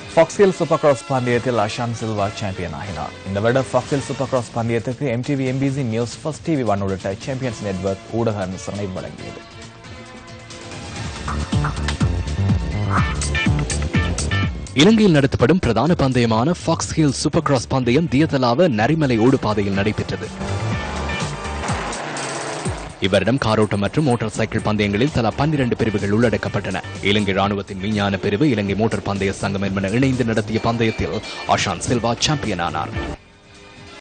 ஃபாக்ஸ்ஹில் super cross பந்தயத்தில் Ashan Silva champion ஆகினார் இந்த வருட ஃபாக்ஸ்ஹில் சூப்பர் கிராஸ் பந்தயத்துக்கு MTV MBC News First TV One உள்ளிட்ட சாம்பியன்ஸ் நெட்வொர்க் ஊடக அனுசரணை வழங்கியது இலங்கையில் நடத்தப்படும் பிரதான பந்தயமான ஃபாக்ஸ் ஹில் சூப்பர் கிராஸ் பந்தயம் தியதலாவ நரிமலை ஓடுபாதையில் நடைபெற்றது இவ்வருடம் காரோட்டம் மற்றும் மோட்டார் சைக்கிள் பந்தயங்களில் தலா பன்னிரண்டு பிரிவுகள் உள்ளடக்கப்பட்டன இலங்கை ராணுவத்தின் விஞ்ஞான பிரிவு இலங்கை மோட்டார் பந்தய சங்கம் என்பன இணைந்து நடத்திய பந்தயத்தில் அஷான் சில்வா சாம்பியன் ஆனார்